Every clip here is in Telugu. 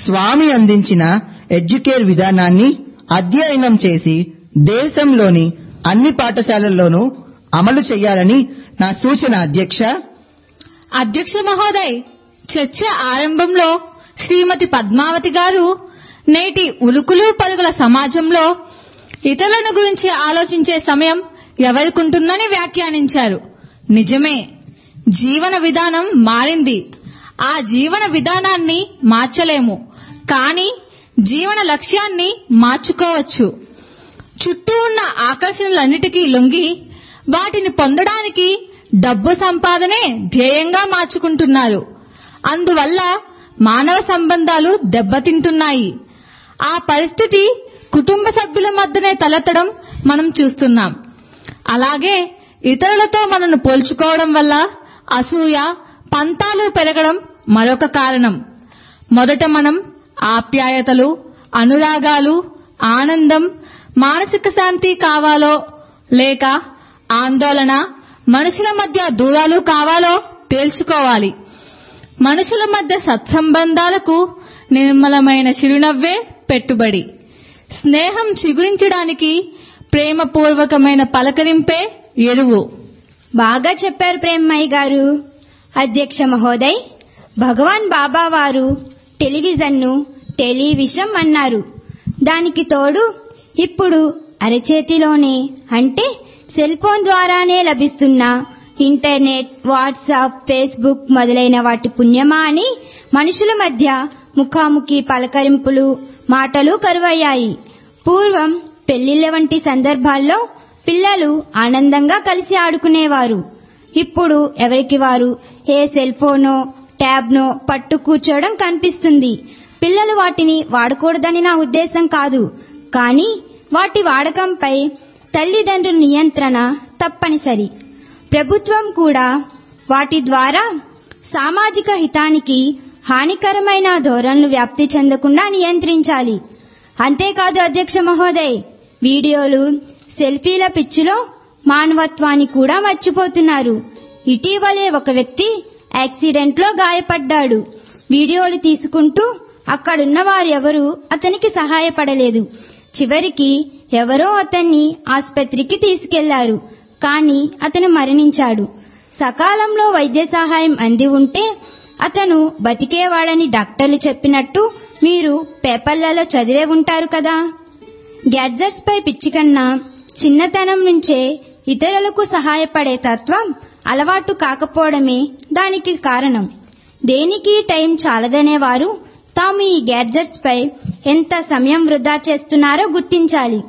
స్వామి అందించిన ఎడ్యుకేర్ విధానాన్ని అధ్యయనం చేసి దేశంలోని అన్ని పాఠశాలల్లోనూ అమలు చేయాలని నా సూచన అధ్యక్ష అధ్యక్ష మహోదయ్ చర్చ ఆరంభంలో శ్రీమతి పద్మావతి గారు నేటి ఉలుకులు పలుకుల సమాజంలో ఇతరులను గురించి ఆలోచించే సమయం ఎవరికుంటుందని వ్యాఖ్యానించారు నిజమే జీవన విధానం మారింది ఆ జీవన విధానాన్ని మార్చలేము కానీ జీవన లక్ష్యాన్ని మార్చుకోవచ్చు చుట్టూ ఉన్న ఆకర్షణలన్నిటికీ లొంగి వాటిని పొందడానికి డబ్బు సంపాదనే ధ్యేయంగా మార్చుకుంటున్నారు అందువల్ల మానవ సంబంధాలు దెబ్బతింటున్నాయి ఆ పరిస్థితి కుటుంబ సభ్యుల మధ్యనే తలెత్తడం మనం చూస్తున్నాం అలాగే ఇతరులతో మనను పోల్చుకోవడం వల్ల అసూయ పంతాలు పెరగడం మరొక కారణం మొదట మనం ఆప్యాయతలు అనురాగాలు ఆనందం మానసిక శాంతి కావాలో లేక ఆందోళన మనుషుల మధ్య దూరాలు కావాలో తేల్చుకోవాలి మనుషుల మధ్య సత్సంబంధాలకు నిర్మలమైన చిరునవ్వే పెట్టుబడి స్నేహం చిగురించడానికి ప్రేమపూర్వకమైన పలకరింపే ఎరువు బాగా చెప్పారు ప్రేమయ్య గారు అధ్యక్ష మహోదయ్ భగవాన్ బాబా వారు టెలివిజన్ను టెలివిషం అన్నారు దానికి తోడు ఇప్పుడు అరచేతిలోనే అంటే సెల్ ఫోన్ ద్వారానే లభిస్తున్న ఇంటర్నెట్ వాట్సాప్ ఫేస్బుక్ మొదలైన వాటి పుణ్యమా అని మనుషుల మధ్య ముఖాముఖి పలకరింపులు మాటలు కరువయ్యాయి పూర్వం పెళ్లిళ్ల వంటి సందర్భాల్లో పిల్లలు ఆనందంగా కలిసి ఆడుకునేవారు ఇప్పుడు ఎవరికి వారు ఏ సెల్ ఫోనో ట్యాబ్నో పట్టు కూర్చోవడం కనిపిస్తుంది పిల్లలు వాటిని వాడకూడదని నా ఉద్దేశం కాదు కానీ వాటి వాడకంపై తల్లిదండ్రుల నియంత్రణ తప్పనిసరి ప్రభుత్వం కూడా వాటి ద్వారా సామాజిక హితానికి హానికరమైన ధోరణులు వ్యాప్తి చెందకుండా నియంత్రించాలి అంతేకాదు అధ్యక్ష మహోదయ్ వీడియోలు సెల్ఫీల పిచ్చిలో మానవత్వాన్ని కూడా మర్చిపోతున్నారు ఇటీవలే ఒక వ్యక్తి యాక్సిడెంట్లో గాయపడ్డాడు వీడియోలు తీసుకుంటూ అక్కడున్న వారెవరూ అతనికి సహాయపడలేదు చివరికి ఎవరో అతన్ని ఆసుపత్రికి తీసుకెళ్లారు కానీ అతను మరణించాడు సకాలంలో వైద్య సహాయం అంది ఉంటే అతను బతికేవాడని డాక్టర్లు చెప్పినట్టు మీరు పేపర్లలో చదివే ఉంటారు కదా గ్యాడ్జెట్స్ పై పిచ్చి కన్నా చిన్నతనం నుంచే ఇతరులకు సహాయపడే తత్వం అలవాటు కాకపోవడమే దానికి కారణం దేనికి టైం చాలదనేవారు తాము ఈ గ్యాడ్జెట్స్ పై ఎంత సమయం వృధా చేస్తున్నారో గుర్తించాలి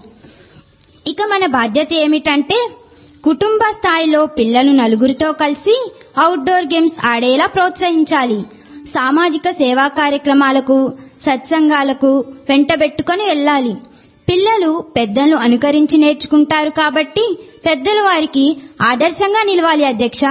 ఇక మన బాధ్యత ఏమిటంటే కుటుంబ స్థాయిలో పిల్లలు నలుగురితో కలిసి అవుట్డోర్ గేమ్స్ ఆడేలా ప్రోత్సహించాలి సామాజిక సేవా కార్యక్రమాలకు సత్సంగాలకు వెంటబెట్టుకొని వెళ్ళాలి పిల్లలు పెద్దలను అనుకరించి నేర్చుకుంటారు కాబట్టి పెద్దలు వారికి ఆదర్శంగా నిలవాలి అధ్యక్ష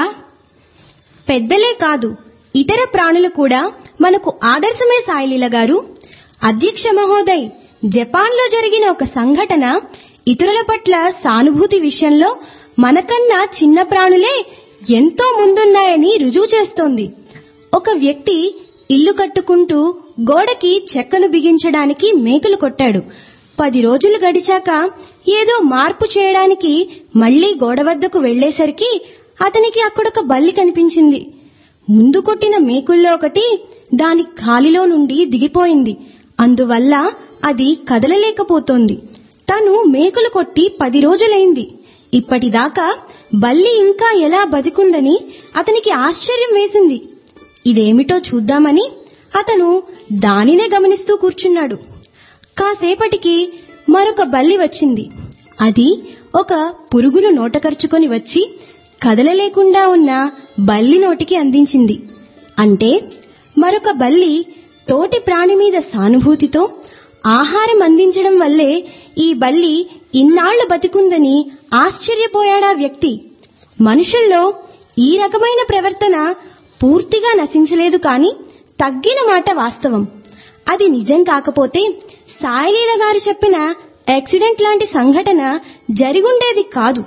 పెద్దలే కాదు ఇతర ప్రాణులు కూడా మనకు ఆదర్శమే సాయిలీల గారు అధ్యక్ష మహోదయ్ జపాన్లో జరిగిన ఒక సంఘటన ఇతరుల పట్ల సానుభూతి విషయంలో మనకన్నా చిన్న ప్రాణులే ఎంతో ముందున్నాయని రుజువు చేస్తోంది ఒక వ్యక్తి ఇల్లు కట్టుకుంటూ గోడకి చెక్కను బిగించడానికి మేకులు కొట్టాడు పది రోజులు గడిచాక ఏదో మార్పు చేయడానికి మళ్లీ గోడ వద్దకు వెళ్లేసరికి అతనికి అక్కడొక బల్లి కనిపించింది ముందు కొట్టిన మేకుల్లో ఒకటి దాని ఖాళీలో నుండి దిగిపోయింది అందువల్ల అది కదలలేకపోతోంది తను మేకులు కొట్టి పది రోజులైంది ఇప్పటిదాకా బల్లి ఇంకా ఎలా బతికుందని అతనికి ఆశ్చర్యం వేసింది ఇదేమిటో చూద్దామని అతను దానినే గమనిస్తూ కూర్చున్నాడు కాసేపటికి మరొక బల్లి వచ్చింది అది ఒక పురుగును నోటకరుచుకొని వచ్చి కదలలేకుండా ఉన్న బల్లి నోటికి అందించింది అంటే మరొక బల్లి తోటి ప్రాణి మీద సానుభూతితో ఆహారం అందించడం వల్లే ఈ బల్లి ఇన్నాళ్లు బతికుందని ఆశ్చర్యపోయాడా వ్యక్తి మనుషుల్లో ఈ రకమైన ప్రవర్తన పూర్తిగా నశించలేదు కాని తగ్గిన మాట వాస్తవం అది నిజం కాకపోతే సాయిలీల గారు చెప్పిన యాక్సిడెంట్ లాంటి సంఘటన జరిగుండేది కాదు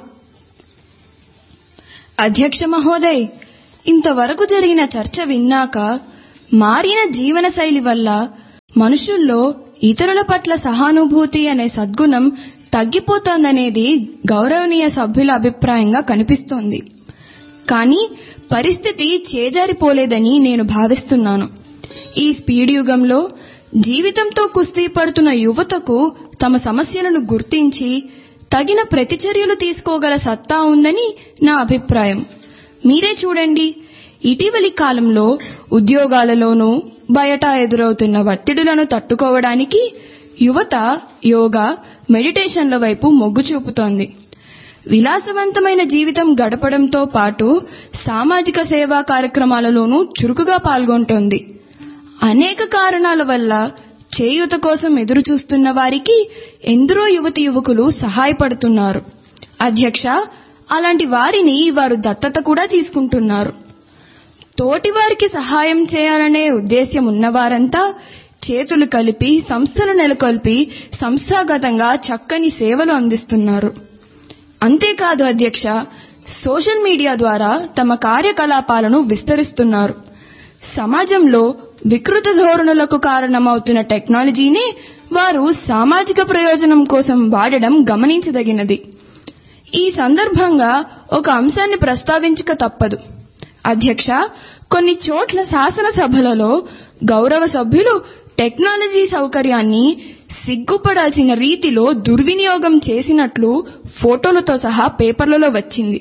అధ్యక్ష మహోదయ్ ఇంతవరకు జరిగిన చర్చ విన్నాక మారిన జీవనశైలి వల్ల మనుషుల్లో ఇతరుల పట్ల సహానుభూతి అనే సద్గుణం తగ్గిపోతోందనేది గౌరవనీయ సభ్యుల అభిప్రాయంగా కనిపిస్తోంది కానీ పరిస్థితి చేజారిపోలేదని నేను భావిస్తున్నాను ఈ స్పీడ్ యుగంలో జీవితంతో కుస్తీ పడుతున్న యువతకు తమ సమస్యలను గుర్తించి తగిన ప్రతిచర్యలు తీసుకోగల సత్తా ఉందని నా అభిప్రాయం మీరే చూడండి ఇటీవలి కాలంలో ఉద్యోగాలలోనూ బయట ఎదురవుతున్న ఒత్తిడులను తట్టుకోవడానికి యువత యోగా మెడిటేషన్ల వైపు మొగ్గు చూపుతోంది విలాసవంతమైన జీవితం గడపడంతో పాటు సామాజిక సేవా కార్యక్రమాలలోనూ చురుకుగా పాల్గొంటోంది అనేక కారణాల వల్ల చేయూత కోసం ఎదురు చూస్తున్న వారికి ఎందరో యువతి యువకులు సహాయపడుతున్నారు అధ్యక్ష అలాంటి వారిని వారు దత్తత కూడా తీసుకుంటున్నారు తోటివారికి సహాయం చేయాలనే ఉద్దేశ్యం ఉన్నవారంతా చేతులు కలిపి సంస్థలు నెలకొల్పి సంస్థాగతంగా చక్కని సేవలు అందిస్తున్నారు అంతేకాదు అధ్యక్ష సోషల్ మీడియా ద్వారా తమ కార్యకలాపాలను విస్తరిస్తున్నారు సమాజంలో వికృత ధోరణులకు కారణమవుతున్న టెక్నాలజీని వారు సామాజిక ప్రయోజనం కోసం వాడడం గమనించదగినది ఈ సందర్భంగా ఒక అంశాన్ని ప్రస్తావించక తప్పదు అధ్యక్ష కొన్ని చోట్ల శాసనసభలలో గౌరవ సభ్యులు టెక్నాలజీ సౌకర్యాన్ని సిగ్గుపడాల్సిన రీతిలో దుర్వినియోగం చేసినట్లు ఫోటోలతో సహా పేపర్లలో వచ్చింది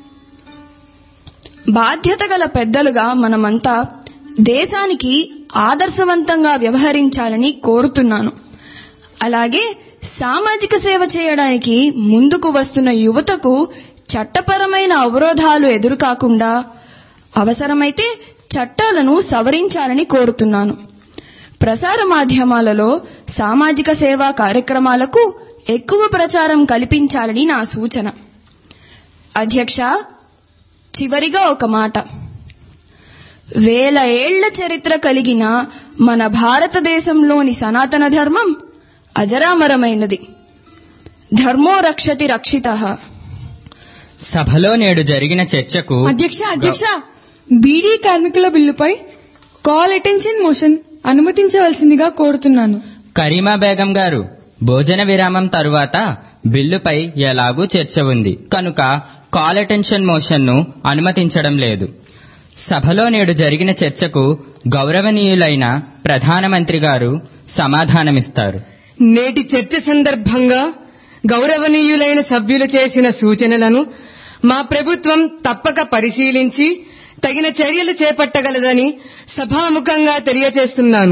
బాధ్యత గల పెద్దలుగా మనమంతా దేశానికి ఆదర్శవంతంగా వ్యవహరించాలని కోరుతున్నాను అలాగే సామాజిక సేవ చేయడానికి ముందుకు వస్తున్న యువతకు చట్టపరమైన అవరోధాలు ఎదురుకాకుండా అవసరమైతే చట్టాలను సవరించాలని కోరుతున్నాను ప్రసార మాధ్యమాలలో సామాజిక సేవా కార్యక్రమాలకు ఎక్కువ ప్రచారం కల్పించాలని నా సూచన అధ్యక్ష చివరిగా ఒక మాట వేల ఏళ్ల చరిత్ర కలిగిన మన భారతదేశంలోని సనాతన ధర్మం అజరామరమైనది ధర్మో రక్షతి రక్షిత సభలో నేడు జరిగిన చర్చకు అధ్యక్ష అధ్యక్ష బీడీ కార్మికుల బిల్లుపై కాల్ అటెన్షన్ మోషన్ అనుమతించవలసిందిగా కోరుతున్నాను కరీమా బేగం గారు భోజన విరామం తరువాత బిల్లుపై ఎలాగూ చర్చ ఉంది కనుక కాల్ అటెన్షన్ మోషన్ను అనుమతించడం లేదు సభలో నేడు జరిగిన చర్చకు గౌరవనీయులైన ప్రధానమంత్రి గారు సమాధానమిస్తారు నేటి చర్చ సందర్భంగా గౌరవనీయులైన సభ్యులు చేసిన సూచనలను మా ప్రభుత్వం తప్పక పరిశీలించి తగిన చర్యలు చేపట్టగలదని సభాముఖంగా తెలియజేస్తున్నాను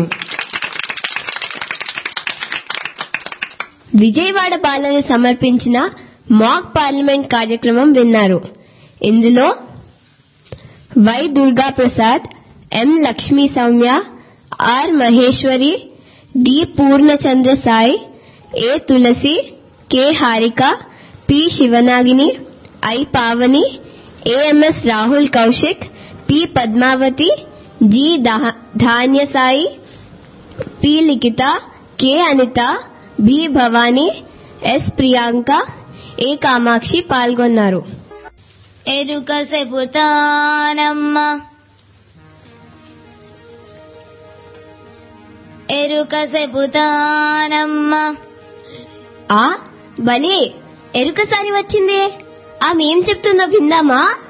విజయవాడ బాలను సమర్పించిన మాక్ పార్లమెంట్ కార్యక్రమం విన్నారు ఇందులో Y Durga Prasad M Lakshmi Soumya R Maheshwari D Purnachandra Sai A Tulasi K Harika P Sivanagini I Pavani A M S Rahul Kaushik P Padmavathi G దా- Dhanya Sai P Likhitha K Anitha B Bhavani S Priyanka A Kamakshi పాల్గొన్నారు ఎరుక చెబుతానమ్మ ఎరుక చెబుతానమ్మ ఆ భలే ఎరుకసారి వచ్చిందే ఆమె ఏం చెప్తుందో విందామా